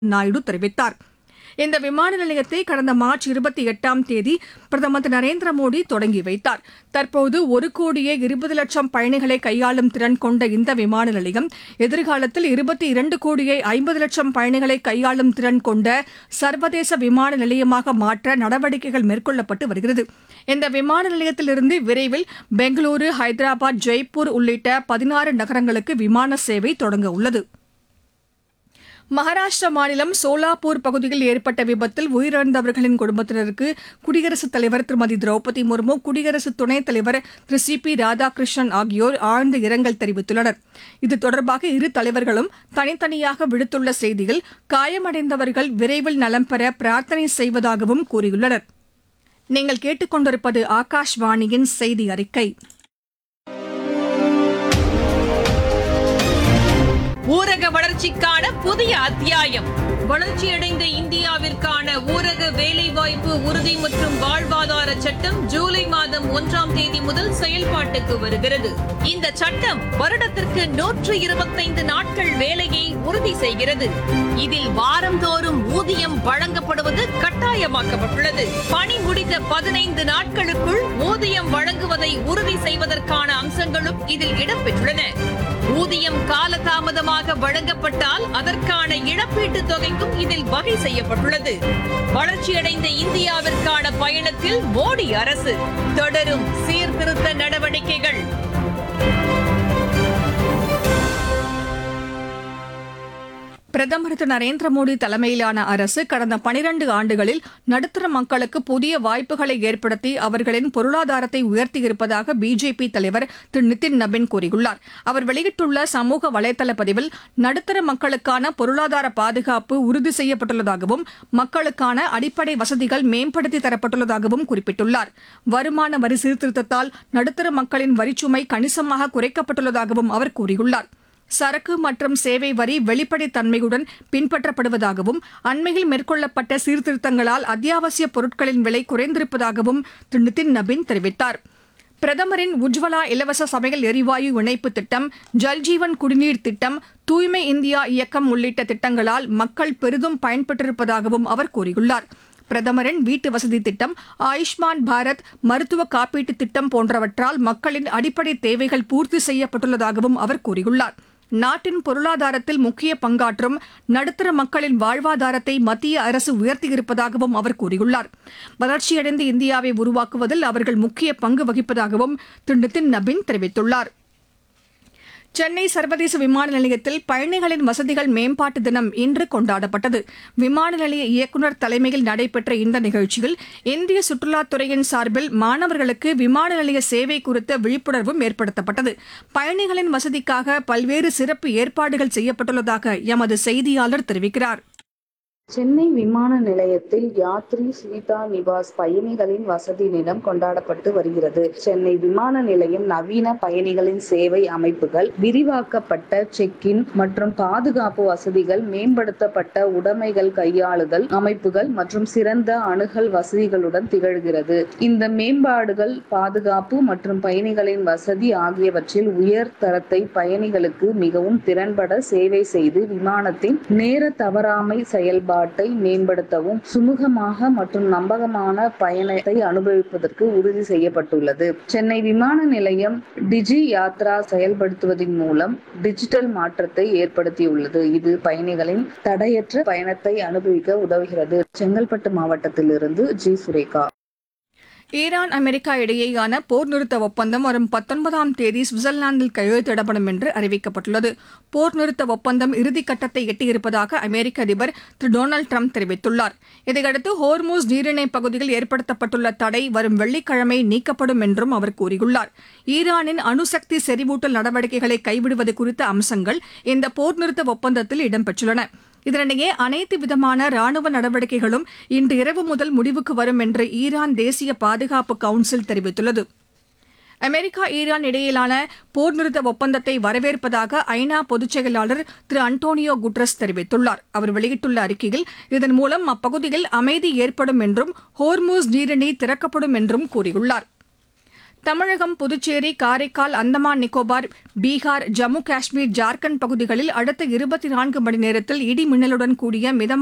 நாயுடு தெரிவித்தார் இந்த விமான நிலையத்தை கடந்த மார்ச் இருபத்தி எட்டாம் தேதி பிரதமர் திரு நரேந்திர மோடி தொடங்கி வைத்தார் தற்போது ஒரு கோடியே இருபது லட்சம் பயணிகளை கையாளும் திறன் கொண்ட இந்த விமான நிலையம் எதிர்காலத்தில் இருபத்தி இரண்டு கோடியே ஐம்பது லட்சம் பயணிகளை கையாளும் திறன் கொண்ட சர்வதேச விமான நிலையமாக மாற்ற நடவடிக்கைகள் மேற்கொள்ளப்பட்டு வருகிறது இந்த விமான நிலையத்திலிருந்து விரைவில் பெங்களூரு ஹைதராபாத் ஜெய்ப்பூர் உள்ளிட்ட பதினாறு நகரங்களுக்கு விமான சேவை தொடங்க உள்ளது மகாராஷ்டிரா மாநிலம் சோலாப்பூர் பகுதியில் ஏற்பட்ட விபத்தில் உயிரிழந்தவர்களின் குடும்பத்தினருக்கு குடியரசுத் தலைவர் திருமதி திரௌபதி முர்மு குடியரசு துணைத் தலைவர் திரு சி பி ராதாகிருஷ்ணன் ஆகியோர் ஆழ்ந்த இரங்கல் தெரிவித்துள்ளனர் இது தொடர்பாக இரு தலைவர்களும் தனித்தனியாக விடுத்துள்ள செய்தியில் காயமடைந்தவர்கள் விரைவில் நலம் பெற பிரார்த்தனை செய்வதாகவும் கூறியுள்ளனர் நீங்கள் கேட்டுக்கொண்டிருப்பது ஆகாஷ்வாணியின் செய்தி அறிக்கை ஊரக வளர்ச்சிக்கான புதிய அத்தியாயம் வளர்ச்சியடைந்த இந்தியாவிற்கான ஊரக வேலைவாய்ப்பு உறுதி மற்றும் வாழ்வாதார சட்டம் ஜூலை மாதம் ஒன்றாம் தேதி முதல் செயல்பாட்டுக்கு வருகிறது இந்த சட்டம் வருடத்திற்கு நூற்று இருபத்தைந்து நாட்கள் வேலையை உறுதி செய்கிறது இதில் வாரந்தோறும் ஊதியம் வழங்கப்படுவது கட்டாயமாக்கப்பட்டுள்ளது பணி முடிந்த பதினைந்து நாட்களுக்குள் ஊதியம் வழங்குவதை உறுதி செய்வதற்கான அம்சங்களும் இதில் இடம்பெற்றுள்ளன ஊதியம் காலதாமதமாக வழங்கப்பட்டால் அதற்கான இழப்பீட்டுத் தொகைக்கும் இதில் வகை செய்யப்பட்டுள்ளது வளர்ச்சியடைந்த இந்தியாவிற்கான பயணத்தில் மோடி அரசு தொடரும் சீர்திருத்த நடவடிக்கைகள் பிரதமர் திரு நரேந்திர மோடி தலைமையிலான அரசு கடந்த பனிரண்டு ஆண்டுகளில் நடுத்தர மக்களுக்கு புதிய வாய்ப்புகளை ஏற்படுத்தி அவர்களின் பொருளாதாரத்தை உயர்த்தியிருப்பதாக பிஜேபி தலைவர் திரு நிதின் நபின் கூறியுள்ளார் அவர் வெளியிட்டுள்ள சமூக வலைதள பதிவில் நடுத்தர மக்களுக்கான பொருளாதார பாதுகாப்பு உறுதி செய்யப்பட்டுள்ளதாகவும் மக்களுக்கான அடிப்படை வசதிகள் மேம்படுத்தி தரப்பட்டுள்ளதாகவும் குறிப்பிட்டுள்ளார் வருமான வரி சீர்திருத்தத்தால் நடுத்தர மக்களின் வரிச்சுமை கணிசமாக குறைக்கப்பட்டுள்ளதாகவும் அவர் கூறியுள்ளார் சரக்கு மற்றும் சேவை வரி வெளிப்படைத்தன்மையுடன் பின்பற்றப்படுவதாகவும் அண்மையில் மேற்கொள்ளப்பட்ட சீர்திருத்தங்களால் அத்தியாவசிய பொருட்களின் விலை குறைந்திருப்பதாகவும் திரு நிதின் நபின் தெரிவித்தார் பிரதமரின் உஜ்வலா இலவச சமையல் எரிவாயு இணைப்பு திட்டம் ஜல்ஜீவன் குடிநீர் திட்டம் தூய்மை இந்தியா இயக்கம் உள்ளிட்ட திட்டங்களால் மக்கள் பெரிதும் பயன்பெற்றிருப்பதாகவும் அவர் கூறியுள்ளார் பிரதமரின் வீட்டு வசதி திட்டம் ஆயுஷ்மான் பாரத் மருத்துவ காப்பீட்டு திட்டம் போன்றவற்றால் மக்களின் அடிப்படை தேவைகள் பூர்த்தி செய்யப்பட்டுள்ளதாகவும் அவர் கூறியுள்ளார் நாட்டின் பொருளாதாரத்தில் முக்கிய பங்காற்றும் நடுத்தர மக்களின் வாழ்வாதாரத்தை மத்திய அரசு உயர்த்தியிருப்பதாகவும் அவர் கூறியுள்ளார் வளர்ச்சியடைந்த இந்தியாவை உருவாக்குவதில் அவர்கள் முக்கிய பங்கு வகிப்பதாகவும் திரு நிதின் நபின் தெரிவித்துள்ளார் சென்னை சர்வதேச விமான நிலையத்தில் பயணிகளின் வசதிகள் மேம்பாட்டு தினம் இன்று கொண்டாடப்பட்டது விமான நிலைய இயக்குநர் தலைமையில் நடைபெற்ற இந்த நிகழ்ச்சியில் இந்திய சுற்றுலாத்துறையின் சார்பில் மாணவர்களுக்கு விமான நிலைய சேவை குறித்த விழிப்புணர்வும் ஏற்படுத்தப்பட்டது பயணிகளின் வசதிக்காக பல்வேறு சிறப்பு ஏற்பாடுகள் செய்யப்பட்டுள்ளதாக எமது செய்தியாளர் தெரிவிக்கிறார் சென்னை விமான நிலையத்தில் யாத்ரி ஸ்வீதா நிவாஸ் பயணிகளின் வசதி தினம் கொண்டாடப்பட்டு வருகிறது சென்னை விமான நிலையம் நவீன பயணிகளின் சேவை அமைப்புகள் விரிவாக்கப்பட்ட செக் இன் மற்றும் பாதுகாப்பு வசதிகள் மேம்படுத்தப்பட்ட உடைமைகள் கையாளுதல் அமைப்புகள் மற்றும் சிறந்த அணுகல் வசதிகளுடன் திகழ்கிறது இந்த மேம்பாடுகள் பாதுகாப்பு மற்றும் பயணிகளின் வசதி ஆகியவற்றில் உயர் தரத்தை பயணிகளுக்கு மிகவும் திறன்பட சேவை செய்து விமானத்தின் நேர தவறாமை செயல்பாடு செயல்பாட்டை மேம்படுத்தவும் சுமூகமாக மற்றும் நம்பகமான பயணத்தை அனுபவிப்பதற்கு உறுதி செய்யப்பட்டுள்ளது சென்னை விமான நிலையம் டிஜி யாத்ரா செயல்படுத்துவதன் மூலம் டிஜிட்டல் மாற்றத்தை ஏற்படுத்தியுள்ளது இது பயணிகளின் தடையற்ற பயணத்தை அனுபவிக்க உதவுகிறது செங்கல்பட்டு மாவட்டத்திலிருந்து ஜி சுரேகா ஈரான் அமெரிக்கா இடையேயான போர் நிறுத்த ஒப்பந்தம் வரும் பத்தொன்பதாம் தேதி சுவிட்சர்லாந்தில் கையெழுத்திடப்படும் என்று அறிவிக்கப்பட்டுள்ளது போர் நிறுத்த ஒப்பந்தம் இறுதிக்கட்டத்தை எட்டியிருப்பதாக அமெரிக்க அதிபர் திரு டொனால்டு ட்ரம்ப் தெரிவித்துள்ளார் இதையடுத்து ஹோர்மூஸ் நீரிணை பகுதியில் ஏற்படுத்தப்பட்டுள்ள தடை வரும் வெள்ளிக்கிழமை நீக்கப்படும் என்றும் அவர் கூறியுள்ளார் ஈரானின் அணுசக்தி செறிவூட்டல் நடவடிக்கைகளை கைவிடுவது குறித்த அம்சங்கள் இந்த போர் நிறுத்த ஒப்பந்தத்தில் இடம்பெற்றுள்ளன இதனிடையே அனைத்து விதமான ராணுவ நடவடிக்கைகளும் இன்று இரவு முதல் முடிவுக்கு வரும் என்று ஈரான் தேசிய பாதுகாப்பு கவுன்சில் தெரிவித்துள்ளது அமெரிக்கா ஈரான் இடையிலான போர் நிறுத்த ஒப்பந்தத்தை வரவேற்பதாக ஐநா பொதுச் செயலாளர் திரு அன்டோனியோ குட்ரஸ் தெரிவித்துள்ளார் அவர் வெளியிட்டுள்ள அறிக்கையில் இதன் மூலம் அப்பகுதியில் அமைதி ஏற்படும் என்றும் ஹோர்மூஸ் நீரிணை திறக்கப்படும் என்றும் கூறியுள்ளார் தமிழகம் புதுச்சேரி காரைக்கால் அந்தமான் நிக்கோபார் பீகார் ஜம்மு காஷ்மீர் ஜார்க்கண்ட் பகுதிகளில் அடுத்த இருபத்தி நான்கு மணி நேரத்தில் இடி மின்னலுடன் கூடிய மிதமான